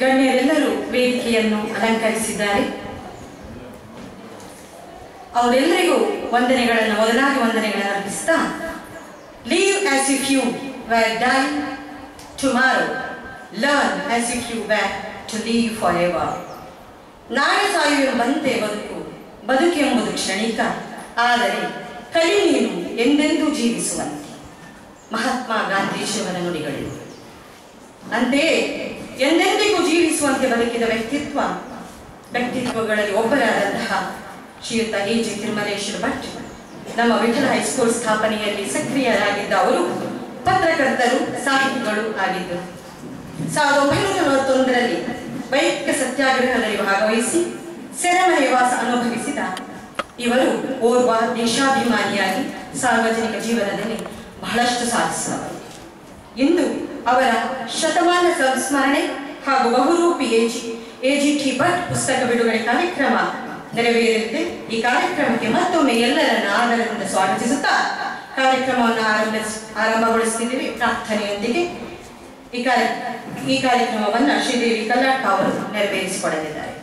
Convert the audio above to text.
ಗಣ್ಯರೆಲ್ಲರೂ ವೇದಿಕೆಯನ್ನು ಅಲಂಕರಿಸಿದ್ದಾರೆ ಅವರೆಲ್ಲರಿಗೂ ವಂದನೆಗಳನ್ನು ಮೊದಲಾಗಿ ವಂದನೆಗಳನ್ನು ಅರ್ಪಿಸ್ತಾ live as if you were die tomorrow learn as if you were to live forever ನಾಳೆ ಸಾಯುವೆಂಬಂತೆ ಬದುಕು ಬದುಕೆಂಬುದು ಕ್ಷಣಿಕ ಆದರೆ ಕಲಿ ನೀನು ಎಂದೆಂದೂ ಜೀವಿಸುವಂತೆ ಮಹಾತ್ಮ ಗಾಂಧೀಜಿಯವರ ನುಡಿಗಳು ಅಂತೆಯೇ ಎಂದೆಂದಿಗೂ ಜೀವಿಸುವಂತೆ ಬದುಕಿದ ವ್ಯಕ್ತಿತ್ವ ವ್ಯಕ್ತಿತ್ವಗಳಲ್ಲಿ ಒಬ್ಬರಾದಂತಹ ಶ್ರೀಯುತ ಎ ಜಿ ತಿರುಮಲೇಶ್ವರ ಭಟ್ ನಮ್ಮ ವಿಠಲ ಹೈಸ್ಕೂಲ್ ಸ್ಥಾಪನೆಯಲ್ಲಿ ಸಕ್ರಿಯರಾಗಿದ್ದ ಅವರು ಪತ್ರಕರ್ತರು ಸಾಹಿತಿಗಳು ಆಗಿದ್ದರು ಸಾವಿರದ ಒಂಬೈನೂರ ನಲವತ್ತೊಂದರಲ್ಲಿ ವೈಯಕ್ತಿಕ ಸತ್ಯಾಗ್ರಹದಲ್ಲಿ ಭಾಗವಹಿಸಿ ಸೆರೆಮನೆ ವಾಸ ಅನುಭವಿಸಿದ ಇವರು ಓರ್ವ ದೇಶಾಭಿಮಾನಿಯಾಗಿ ಸಾರ್ವಜನಿಕ ಜೀವನದಲ್ಲಿ ಬಹಳಷ್ಟು ಸಾಧಿಸಿದವರು ಇಂದು ಅವರ ಶತಮಾನ ಸಂಸ್ಮರಣೆ ಹಾಗೂ ಬಹುರೂಪಿ ಎಜಿ ಎಜಿಟಿ ಭಟ್ ಪುಸ್ತಕ ಬಿಡುಗಡೆ ಕಾರ್ಯಕ್ರಮ ನೆರವೇರಲಿದೆ ಈ ಕಾರ್ಯಕ್ರಮಕ್ಕೆ ಮತ್ತೊಮ್ಮೆ ಎಲ್ಲರನ್ನ ಆದರದಿಂದ ಸ್ವಾಗತಿಸುತ್ತಾ ಕಾರ್ಯಕ್ರಮವನ್ನು ಆರಂಭಿಸ್ ಆರಂಭಗೊಳಿಸುತ್ತಿದ್ದೇವೆ ಪ್ರಾರ್ಥನೆಯೊಂದಿಗೆ ಈ ಕಾರ್ಯ ಈ ಕಾರ್ಯಕ್ರಮವನ್ನು ಶ್ರೀದೇವಿ ಕಲ್ಲಾಟ ಅವರು ನೆರವೇರಿಸಿಕೊಡಲಿದ್ದಾರೆ